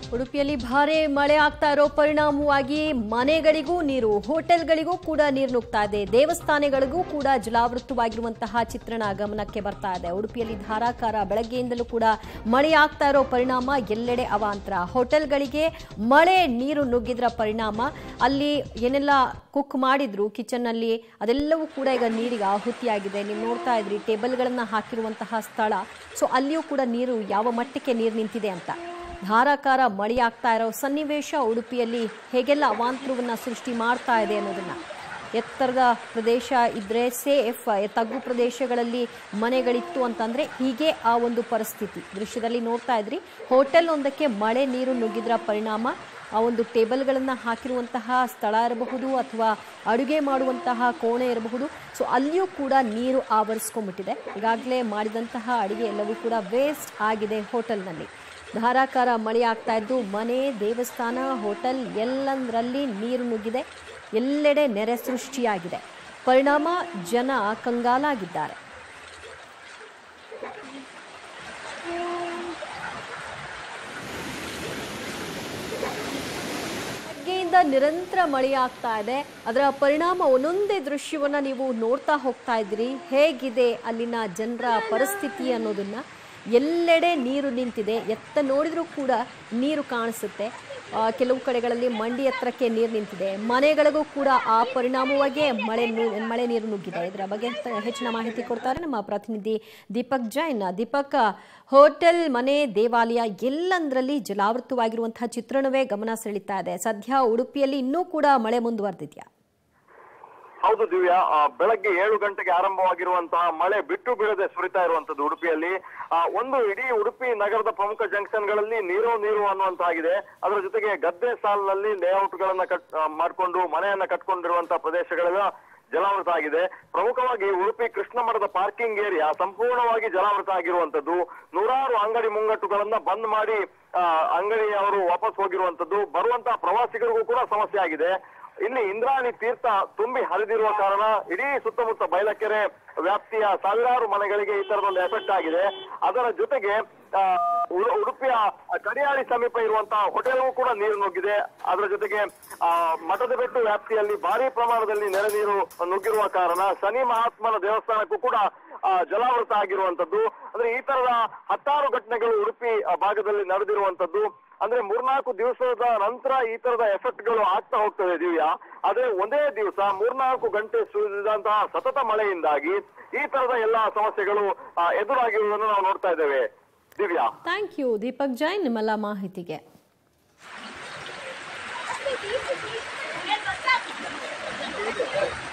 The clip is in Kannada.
ಉಡುಪಿಯಲ್ಲಿ ಭಾರಿ ಮಳೆ ಆಗ್ತಾ ಇರೋ ಪರಿಣಾಮವಾಗಿ ಮನೆಗಳಿಗೂ ನೀರು ಹೋಟೆಲ್ಗಳಿಗೂ ಕೂಡ ನೀರು ನುಗ್ತಾ ಇದೆ ದೇವಸ್ಥಾನಗಳಿಗೂ ಕೂಡ ಜಲಾವೃತವಾಗಿರುವಂತಹ ಚಿತ್ರಣ ಗಮನಕ್ಕೆ ಬರ್ತಾ ಇದೆ ಉಡುಪಿಯಲ್ಲಿ ಧಾರಾಕಾರ ಬೆಳಗ್ಗೆಯಿಂದಲೂ ಕೂಡ ಮಳೆ ಆಗ್ತಾ ಇರೋ ಪರಿಣಾಮ ಎಲ್ಲೆಡೆ ಅವಾಂತರ ಹೋಟೆಲ್ಗಳಿಗೆ ಮಳೆ ನೀರು ನುಗ್ಗಿದ್ರ ಪರಿಣಾಮ ಅಲ್ಲಿ ಏನೆಲ್ಲ ಕುಕ್ ಮಾಡಿದ್ರು ಕಿಚನ್ ಅಲ್ಲಿ ಅದೆಲ್ಲವೂ ಕೂಡ ಈಗ ನೀರಿಗೆ ಆಹುತಿಯಾಗಿದೆ ನೀವು ನೋಡ್ತಾ ಇದ್ರಿ ಟೇಬಲ್ಗಳನ್ನ ಹಾಕಿರುವಂತಹ ಸ್ಥಳ ಸೊ ಅಲ್ಲಿಯೂ ಕೂಡ ನೀರು ಯಾವ ಮಟ್ಟಕ್ಕೆ ನೀರು ನಿಂತಿದೆ ಅಂತ ಧಾರಾಕಾರ ಮಳೆಯಾಗ್ತಾ ಇರೋ ಸನ್ನಿವೇಶ ಉಡುಪಿಯಲ್ಲಿ ಹೇಗೆಲ್ಲ ಅವಾಂತರವನ್ನ ಸೃಷ್ಟಿ ಮಾಡ್ತಾ ಇದೆ ಅನ್ನೋದನ್ನ ಎತ್ತರದ ಪ್ರದೇಶ ಇದ್ರೆ ಸೇಫ್ ತಗ್ಗು ಪ್ರದೇಶಗಳಲ್ಲಿ ಮನೆಗಳಿತ್ತು ಅಂತಂದ್ರೆ ಹೀಗೆ ಆ ಒಂದು ಪರಿಸ್ಥಿತಿ ದೃಶ್ಯದಲ್ಲಿ ನೋಡ್ತಾ ಇದ್ರಿ ಹೋಟೆಲ್ ಒಂದಕ್ಕೆ ಮಳೆ ನೀರು ನುಗ್ಗಿದ್ರ ಪರಿಣಾಮ ಆ ಒಂದು ಟೇಬಲ್ಗಳನ್ನು ಹಾಕಿರುವಂತಹ ಸ್ಥಳ ಇರಬಹುದು ಅಥವಾ ಅಡುಗೆ ಮಾಡುವಂತಹ ಕೋಣೆ ಇರಬಹುದು ಸೊ ಅಲ್ಲಿಯೂ ಕೂಡ ನೀರು ಆವರಿಸ್ಕೊಂಡ್ಬಿಟ್ಟಿದೆ ಈಗಾಗಲೇ ಮಾಡಿದಂತಹ ಅಡುಗೆ ಎಲ್ಲವೂ ಕೂಡ ವೇಸ್ಟ್ ಆಗಿದೆ ಹೋಟೆಲ್ನಲ್ಲಿ ಧಾರಾಕಾರ ಮಳೆ ಆಗ್ತಾ ಇದ್ದು ಮನೆ ದೇವಸ್ಥಾನ ಹೋಟೆಲ್ ಎಲ್ಲಂದರಲ್ಲಿ ನೀರು ನುಗ್ಗಿದೆ ಎಲ್ಲೆಡೆ ನೆರೆ ಸೃಷ್ಟಿಯಾಗಿದೆ ಪರಿಣಾಮ ಜನ ಕಂಗಾಲಾಗಿದ್ದಾರೆ ಬೆಳಗ್ಗೆಯಿಂದ ನಿರಂತರ ಮಳೆ ಆಗ್ತಾ ಇದೆ ಅದರ ಪರಿಣಾಮ ಒಂದೊಂದೇ ದೃಶ್ಯವನ್ನ ನೀವು ನೋಡ್ತಾ ಹೋಗ್ತಾ ಇದ್ದೀರಿ ಹೇಗಿದೆ ಅಲ್ಲಿನ ಜನರ ಪರಿಸ್ಥಿತಿ ಅನ್ನೋದನ್ನ ಎಲ್ಲೆಡೆ ನೀರು ನಿಂತಿದೆ ಎತ್ತ ನೋಡಿದ್ರೂ ಕೂಡ ನೀರು ಕಾಣಿಸುತ್ತೆ ಆ, ಕೆಲವು ಕಡೆಗಳಲ್ಲಿ ಮಂಡಿ ಎತ್ತರಕ್ಕೆ ನೀರು ನಿಂತಿದೆ ಮನೆಗಳಿಗೂ ಕೂಡ ಆ ಪರಿಣಾಮವಾಗಿ ಮಳೆ ನು- ಮಳೆ ನೀರು ನುಗ್ಗಿದೆ ಇದರ ಬಗ್ಗೆ ತ- ಹೆಚ್ಚಿನ ಮಾಹಿತಿ ಕೊಡ್ತಾರೆ ನಮ್ಮ ಪ್ರತಿನಿಧಿ ದೀಪಕ್ ಜೈನ್ ದೀಪಕ್ ಹೋಟೆಲ್ ಮನೆ ದೇವಾಲಯ ಎಲ್ಲಂದ್ರಲ್ಲಿ ಜಲಾವೃತವಾಗಿರುವಂತಹ ಚಿತ್ರಣವೇ ಗಮನ ಸೆಳೀತಾ ಇದೆ ಸದ್ಯ ಉಡುಪಿಯಲ್ಲಿ ಇನ್ನೂ ಕೂಡ ಮಳೆ ಮುಂದುವರೆದಿದೆಯಾ ಹೌದು ದಿವ್ಯಾ ಆ, ಬೆಳಗ್ಗೆ ಏಳು ಗಂಟೆಗೆ ಆರಂಭವಾಗಿರುವಂತಹ ಮಳೆ ಬಿಟ್ಟು ಬೀಳದೆ ಸುರಿತಾ ಇರುವಂತದ್ದು ಉಡುಪಿಯಲ್ಲಿ ಆ, ಒಂದು ಇಡೀ ಉಡುಪಿ ನಗರದ ಪ್ರಮುಖ ಜಂಕ್ಷನ್ಗಳಲ್ಲಿ ನೀರು ನೀರು ಅನ್ನುವಂತಾಗಿದೆ ಅದರ ಜೊತೆಗೆ ಗದ್ದೆ ಸಾಲಿನಲ್ಲಿ ಲೇಔಟ್ ಗಳನ್ನ ಕಟ್ ಆ, ಮಾಡ್ಕೊಂಡು ಮನೆಯನ್ನ ಕಟ್ಕೊಂಡಿರುವಂತಹ ಪ್ರದೇಶಗಳೆಲ್ಲ ಜಲಾವೃತ ಆಗಿದೆ ಪ್ರಮುಖವಾಗಿ ಉಡುಪಿ ಕೃಷ್ಣ ಮಠದ ಪಾರ್ಕಿಂಗ್ ಏರಿಯಾ ಸಂಪೂರ್ಣವಾಗಿ ಜಲಾವೃತ ಆಗಿರುವಂತದ್ದು ನೂರಾರು ಅಂಗಡಿ ಮುಂಗಟ್ಟುಗಳನ್ನ ಬಂದ್ ಮಾಡಿ ಆ, ಅಂಗಡಿಯವರು ವಾಪಸ್ ಹೋಗಿರುವಂತದ್ದು ಬರುವಂತಹ ಪ್ರವಾಸಿಗರಿಗೂ ಕೂಡ ಸಮಸ್ಯೆ ಆಗಿದೆ ಇಲ್ಲಿ ಇಂದ್ರಾಣಿ ತೀರ್ಥ ತುಂಬಿ ಹರಿದಿರುವ ಕಾರಣ ಇಡೀ ಸುತ್ತಮುತ್ತ ಬಯಲಕೆರೆ ವ್ಯಾಪ್ತಿಯ ಸಾವಿರಾರು ಮನೆಗಳಿಗೆ ಈ ತರದೊಂದು ಎಫೆಕ್ಟ್ ಆಗಿದೆ ಅದರ ಜೊತೆಗೆ ಆ, ಉಡು- ಉಡುಪಿಯ ಕಡಿಯಾಳಿ ಸಮೀಪ ಇರುವಂತಹ ಹೋಟೆಲ್ಗೂ ಕೂಡ ನೀರು ನುಗ್ಗಿದೆ ಅದರ ಜೊತೆಗೆ ಆ ಮಠದ ಬೆಟ್ಟು ವ್ಯಾಪ್ತಿಯಲ್ಲಿ ಭಾರಿ ಪ್ರಮಾಣದಲ್ಲಿ ನೆರೆ ನೀರು ನುಗ್ಗಿರುವ ಕಾರಣ ಶನಿ ಮಹಾತ್ಮನ ದೇವಸ್ಥಾನಕ್ಕೂ ಕೂಡ ಆ, ಜಲಾವೃತ ಆಗಿರುವಂತದ್ದು ಅಂದ್ರೆ ಈ ತರದ ಹತ್ತಾರು ಘಟನೆಗಳು ಉಡುಪಿ ಆ, ಭಾಗದಲ್ಲಿ ನಡೆದಿರುವಂತದ್ದು ಅಂದ್ರೆ ಮೂರ್ನಾಲ್ಕು ದಿವಸದ ನಂತರ ಈ ತರದ ಎಫೆಕ್ಟ್ ಗಳು ಆಗ್ತಾ ಹೋಗ್ತದೆ ದಿವ್ಯಾ ಆದ್ರೆ ಒಂದೇ ದಿವಸ ಮೂರ್ನಾಲ್ಕು ಗಂಟೆ ಸುರಿದಂತಹ ಸತತ ಮಳೆಯಿಂದಾಗಿ ಈ ತರದ ಎಲ್ಲಾ ಸಮಸ್ಯೆಗಳು ಆ, ಎದುರಾಗಿರುವುದನ್ನು ನಾವು ನೋಡ್ತಾ ಇದ್ದೇವೆ ದಿವ್ಯಾ ಥ್ಯಾಂಕ್ ಯು ದೀಪಕ್ ಜೈನ್ ನಿಮ್ಮೆಲ್ಲ ಮಾಹಿತಿಗೆ Thank you.